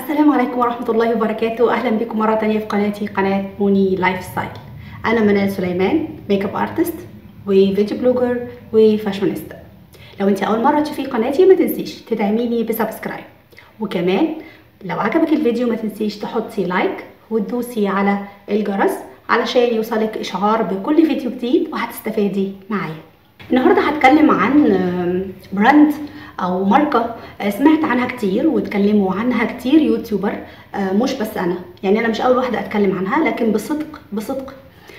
السلام عليكم ورحمة الله وبركاته أهلا بكم مرة تانية في قناتي قناة موني لايف ستايل أنا منال سليمان ميك اب ارتست وفيديو بلوجر وفاشونيستا لو انت أول مرة تشوفي قناتي ما تنسيش تدعميني بسبسكرايب وكمان لو عجبك الفيديو ما تنسيش تحطي لايك وتدوسي على الجرس علشان يوصلك إشعار بكل فيديو جديد وهتستفادي معايا النهارده هتكلم عن براند او ماركه سمعت عنها كتير واتكلموا عنها كتير يوتيوبر مش بس انا يعني انا مش اول واحده اتكلم عنها لكن بصدق بصدق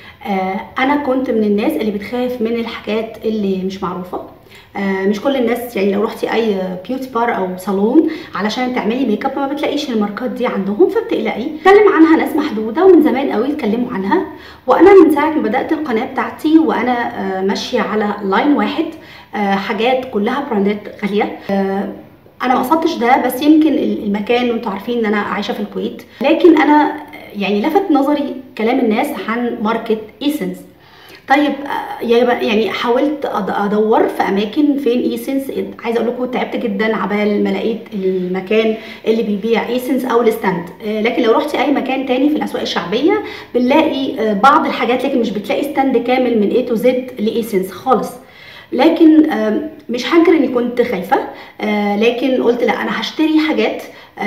انا كنت من الناس اللي بتخاف من الحاجات اللي مش معروفه مش كل الناس يعني لو رحتي اي بيوتي بار او صالون علشان تعملي ميك اب ما بتلاقيش الماركات دي عندهم فبتقلقي اتكلم عنها ناس محدوده ومن زمان قوي اتكلموا عنها وانا من ساعه ما بدات القناه بتاعتي وانا ماشيه على لاين واحد حاجات كلها براندات غاليه انا ما قصدتش ده بس يمكن المكان وانتوا عارفين ان انا عايشه في الكويت لكن انا يعني لفت نظري كلام الناس عن ماركت ايسنس طيب يعني حاولت ادور في اماكن فين ايسنس عايزه اقول لكم تعبت جدا عبال ما لقيت المكان اللي بيبيع ايسنس او الستاند لكن لو رحتي اي مكان تاني في الاسواق الشعبيه بنلاقي بعض الحاجات لكن مش بتلاقي ستاند كامل من A تو Z لايسنس خالص لكن مش هنكر اني كنت خايفه لكن قلت لا انا هشتري حاجات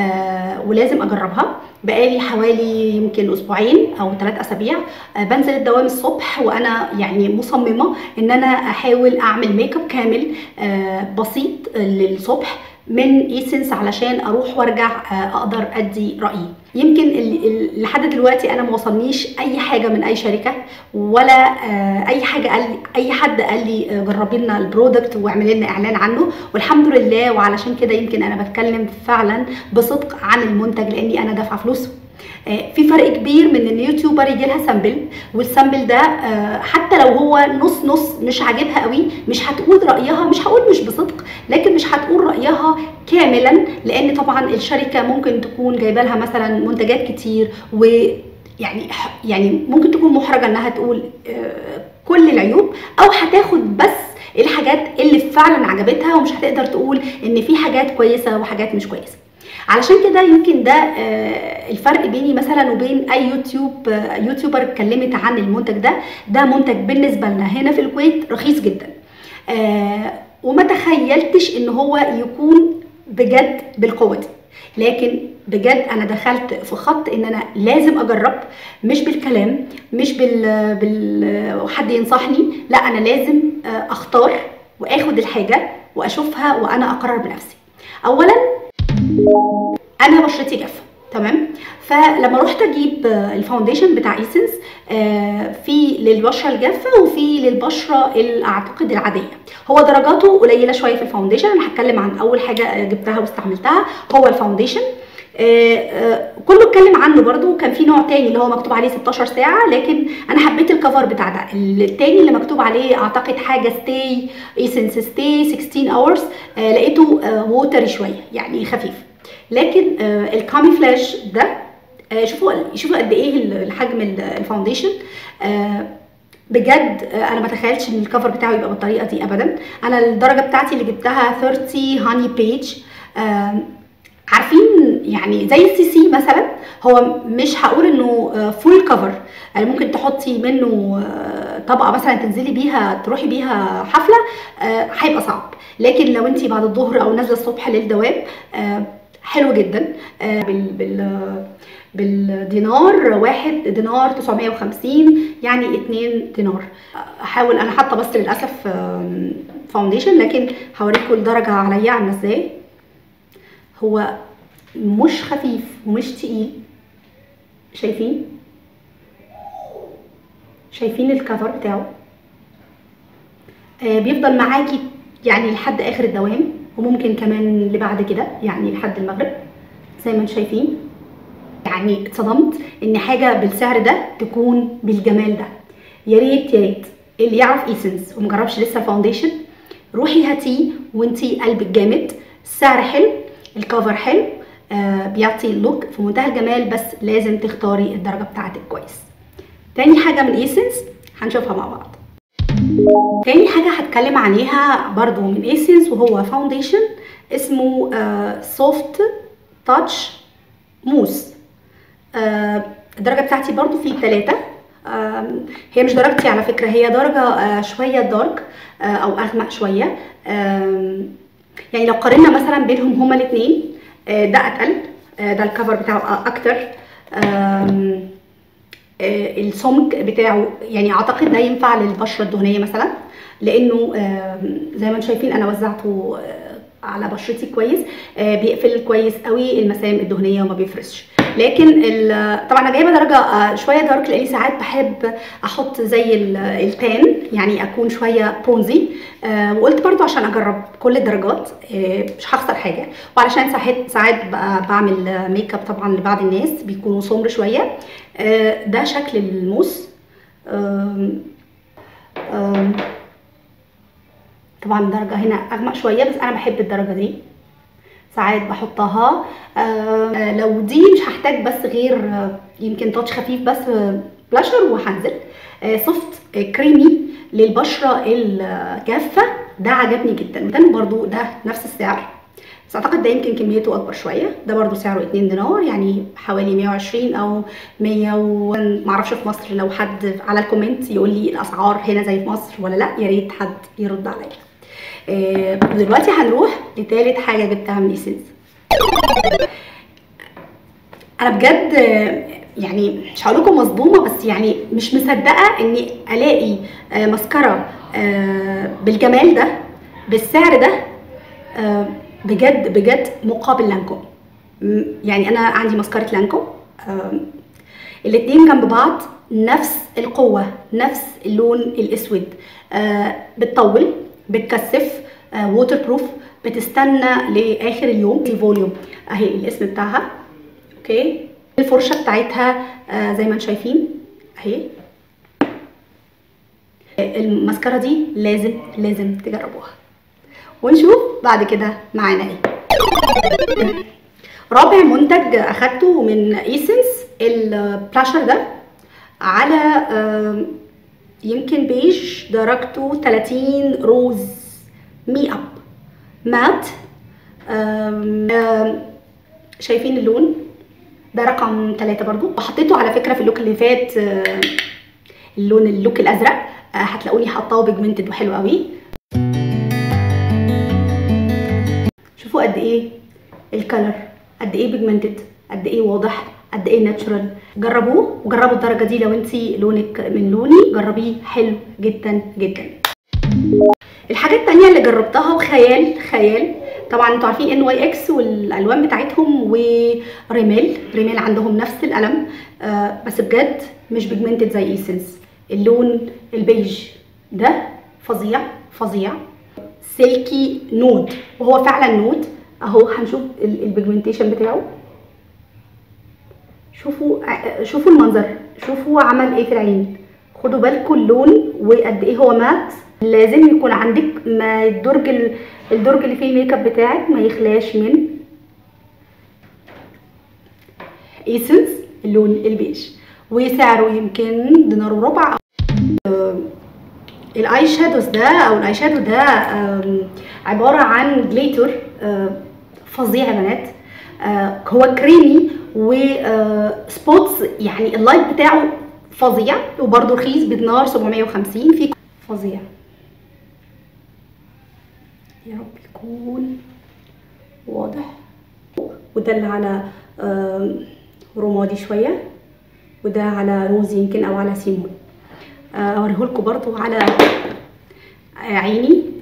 ولازم اجربها بقالي حوالي يمكن اسبوعين او ثلاث اسابيع بنزل الدوام الصبح وانا يعني مصممه ان انا احاول اعمل ميك اب كامل بسيط للصبح من ايسنس علشان اروح وارجع اقدر ادي رايي يمكن لحد دلوقتي انا ما وصلنيش اي حاجه من اي شركه ولا اي حاجه قال لي اي حد قال لي جربي لنا البرودكت واعملي لنا اعلان عنه والحمد لله وعلشان كده يمكن انا بتكلم فعلا بصدق عن المنتج لاني انا دافعه فلوسه في فرق كبير من ان يوتيوبر يجي لها سامبل والسامبل ده حتى لو هو نص نص مش عاجبها قوي مش هتقول رايها مش هقول مش بصدق لكن مش هتقول رايها كاملا لان طبعا الشركه ممكن تكون جايبه لها مثلا منتجات كتير و يعني يعني ممكن تكون محرجه انها تقول كل العيوب او هتاخد بس الحاجات اللي فعلا عجبتها ومش هتقدر تقول ان في حاجات كويسه وحاجات مش كويسه علشان كده يمكن ده الفرق بيني مثلا وبين اي يوتيوب يوتيوبر اتكلمت عن المنتج ده ده منتج بالنسبه لنا هنا في الكويت رخيص جدا وما تخيلتش ان هو يكون بجد بالقوه دي لكن بجد انا دخلت في خط ان انا لازم اجرب مش بالكلام مش بال, بال... حد ينصحني لا انا لازم اختار واخد الحاجه واشوفها وانا اقرر بنفسي اولا انا بشرتي جافه تمام فلما رحت اجيب الفاونديشن بتاع ايسنس في للبشره الجافه وفي للبشره اعتقد العاديه هو درجاته قليله شويه في الفاونديشن انا هتكلم عن اول حاجه جبتها واستعملتها هو الفاونديشن كله اتكلم عنه برده كان في نوع تاني اللي هو مكتوب عليه 16 ساعه لكن انا حبيت الكفر بتاع ده التاني اللي مكتوب عليه اعتقد حاجه ستي ايسنس ستي 16 اورز لقيته ووتري شويه يعني خفيف لكن الكامي فلاش ده شوفوا شوفوا قد ايه الحجم الفاونديشن بجد انا ما تخيلتش ان الكفر بتاعه يبقى بالطريقه دي ابدا انا الدرجه بتاعتي اللي جبتها 30 هاني بيج عارفين يعني زي السي سي مثلا هو مش هقول انه فول كفر يعني ممكن تحطي منه طبقه مثلا تنزلي بيها تروحي بيها حفله هيبقى صعب لكن لو انت بعد الظهر او نازله الصبح للدوام حلو جدا بال بال بالدينار واحد دينار 950 يعني اتنين دينار احاول انا حاطه بس للاسف فاونديشن لكن هوريكم الدرجه عليا عامله ازاي هو مش خفيف ومش تقيل شايفين شايفين الكفر بتاعه آه بيفضل معاكي يعني لحد اخر الدوام وممكن كمان اللي بعد كده يعني لحد المغرب زي ما انتم شايفين يعني اتصدمت ان حاجه بالسعر ده تكون بالجمال ده يا ريت يا ريت اللي يعرف ايسنس ومجربش لسه فاونديشن روحي هاتيه وانتي قلبك جامد السعر حلو الكفر حلو آه بيعطي لوك في منتهى الجمال بس لازم تختاري الدرجه بتاعتك كويس تاني حاجه من ايسنس هنشوفها مع بعض تاني حاجة هتكلم عليها برضو من ايسنس وهو فاونديشن اسمه سوفت تاتش موس آه، الدرجه بتاعتي برضو في ثلاثة هي مش درجتي على فكره هي درجه آه، شويه دارك آه، او اغمق شويه آم، يعني لو قارنا مثلا بينهم هما الاثنين ده اتقل آه، ده الكفر بتاعه اكتر آم، آه، السمك بتاعه يعني اعتقد ده ينفع للبشره الدهنيه مثلا لانه آم، زي ما انتم شايفين انا وزعته آه، على بشرتي كويس آه، بيقفل كويس قوي المسام الدهنيه وما بيفرزش لكن ال- طبعا انا جايبه درجه آه، شويه دارك لاني ساعات بحب احط زي ال- التان يعني اكون شويه برونزي آه، وقلت برضو عشان اجرب كل الدرجات آه، مش هخسر حاجه وعلشان ساعات ساعات بقى بعمل آه، ميك اب طبعا لبعض الناس بيكونوا سمر شويه آه، ده شكل الموس آم، آم، طبعا الدرجه هنا اغمق شويه بس انا بحب الدرجه دي ساعات بحطها آه لو دي مش هحتاج بس غير آه يمكن تاتش خفيف بس آه بلاشر وهنزل آه سوفت آه كريمي للبشره الجافه ده عجبني جدا وده برضو ده نفس السعر بس اعتقد ده يمكن كميته اكبر شويه ده برضو سعره 2 دينار يعني حوالي 120 او 100 و... معرفش في مصر لو حد على الكومنت يقول لي الاسعار هنا زي في مصر ولا لا يا ريت حد يرد عليا آه، دلوقتي هنروح لتالت حاجه جبتها من ايسنس انا بجد آه، يعني مش هقول لكم مصدومه بس يعني مش مصدقه اني الاقي آه، ماسكارا آه، بالجمال ده بالسعر ده آه، بجد بجد مقابل لانكوم م- يعني انا عندي ماسكارة لانكوم آم، الاتنين جنب بعض نفس القوة نفس اللون الاسود آه بتطول بتكثف آه ووتر بروف بتستنى لاخر اليوم دي فوليوم اهي الاسم بتاعها اوكي الفرشة بتاعتها آه زي ما انتم شايفين اهي الماسكارا دي لازم لازم تجربوها ونشوف بعد كده معانا ايه رابع منتج اخدته من ايسنس البلاشر ده على آم، يمكن بيج درجته 30 روز مي اب مات آم، آم، شايفين اللون ده رقم ثلاثة برضو وحطيته على فكرة في اللوك اللي فات آه، اللون اللوك الازرق آه، هتلاقوني حاطاه بيجمنتد وحلو قوي شوفوا قد ايه الكلر قد ايه بيجمنتد قد ايه واضح قد ايه ناتشورال جربوه وجربوا الدرجه دي لو انت لونك من لوني جربيه حلو جدا جدا الحاجه التانية اللي جربتها وخيال خيال طبعا انتوا عارفين ان واي اكس والالوان بتاعتهم وريميل ريميل عندهم نفس القلم آه بس بجد مش بيجمنتد زي ايسنس اللون البيج ده فظيع فظيع سلكي نود وهو فعلا نود اهو هنشوف ال- البيجمنتيشن بتاعه شوفوا ع- شوفوا المنظر شوفوا عمل ايه في العين خدوا بالكم اللون وقد ايه هو مات لازم يكون عندك ما الدرج ال- الدرج اللي فيه الميك اب بتاعك ما يخلاش من ايسنس اللون البيج وسعره يمكن دينار وربع الاي شادوز ده او الاي شادو ده آم، عباره عن جليتر فظيع يا بنات آه، هو كريمي وسبوتس يعني اللايت بتاعه فظيع وبرده رخيص بدينار 750 في فظيع يا رب يكون واضح وده اللي على آم، رمادي شويه وده على روزي يمكن او على سيمون اوريهولكوا برضو على عيني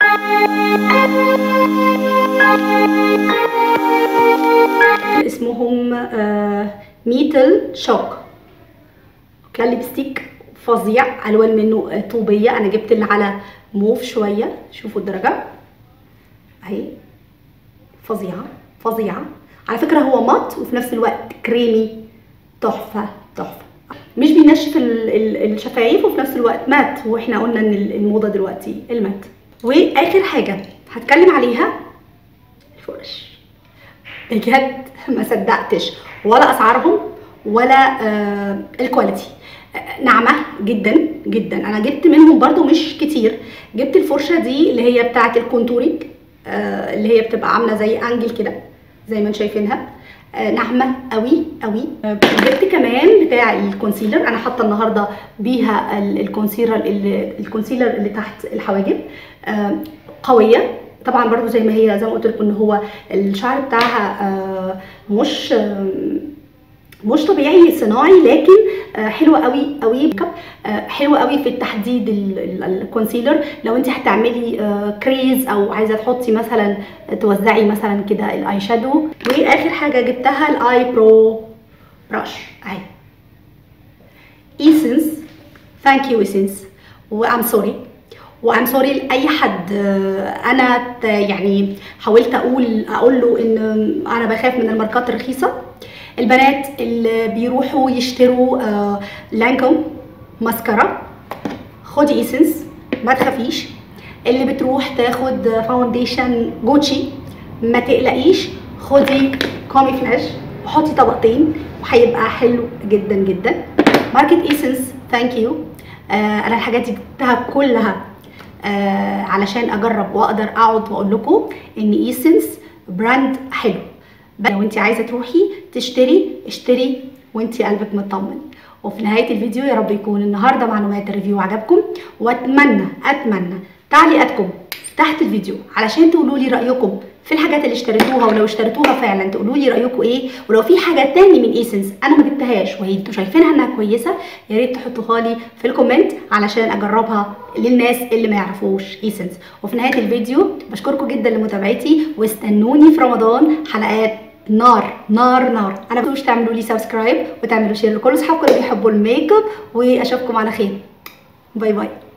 اسمهم آه، ميتل شوك ده الليبستيك فظيع الوان منه آه، طوبيه انا جبت اللي على موف شويه شوفوا الدرجه اهي فظيعه فظيعه على فكره هو مات وفي نفس الوقت كريمي تحفه تحفه مش بينشف ال- ال- الشفايف وفي نفس الوقت مات واحنا قلنا ان ال- الموضه دلوقتي المات واخر حاجه هتكلم عليها الفرش بجد ما صدقتش ولا اسعارهم ولا آه الكواليتي آه، ناعمه جدا جدا انا جبت منهم برضو مش كتير جبت الفرشه دي اللي هي بتاعه الكونتورينج آه اللي هي بتبقى عامله زي انجل كده زي ما انتم شايفينها آه، ناعمه قوي قوي آه، جبت كمان بتاع الكونسيلر انا حاطه النهارده بيها ال- الكونسيلر اللي الكونسيلر اللي تحت الحواجب آه، قويه طبعا برضو زي ما هي زي ما قلت لكم ان هو الشعر بتاعها آه، مش آه، مش طبيعي صناعي لكن آه، حلوه قوي قوي آه، حلوه قوي في التحديد ال- ال- الكونسيلر لو انت هتعملي آه، كريز او عايزه تحطي مثلا توزعي مثلا كده الاي شادو واخر حاجه جبتها الاي برو براش اهي ايسنس ثانك يو ايسنس وام سوري وام سوري لاي حد آه، انا ت- يعني حاولت اقول اقول له ان انا بخاف من الماركات الرخيصه البنات اللي بيروحوا يشتروا آه، لانكوم ماسكارا خدي ايسنس ما تخافيش اللي بتروح تاخد فاونديشن جوتشي ما تقلقيش خدي كومي فلاش وحطي طبقتين وهيبقى حلو جدا جدا ماركت ايسنس ثانك يو انا الحاجات دي جبتها كلها آه علشان اجرب واقدر اقعد واقول لكم ان ايسنس براند حلو بس لو انت عايزه تروحي تشتري اشتري وانت قلبك مطمن وفي نهايه الفيديو يا رب يكون النهارده معلومات الريفيو عجبكم واتمنى اتمنى تعليقاتكم تحت الفيديو علشان تقولوا لي رايكم في الحاجات اللي اشتريتوها ولو اشتريتوها فعلا تقولوا لي رايكم ايه ولو في حاجه تاني من ايسنس انا ما جبتهاش وهي انتوا شايفينها انها كويسه يا ريت تحطوها لي في الكومنت علشان اجربها للناس اللي ما يعرفوش ايسنس وفي نهايه الفيديو بشكركم جدا لمتابعتي واستنوني في رمضان حلقات نار نار نار انا مش تعملوا لي سبسكرايب وتعملوا شير لكل اصحابكم اللي بيحبوا الميك اب واشوفكم على خير باي باي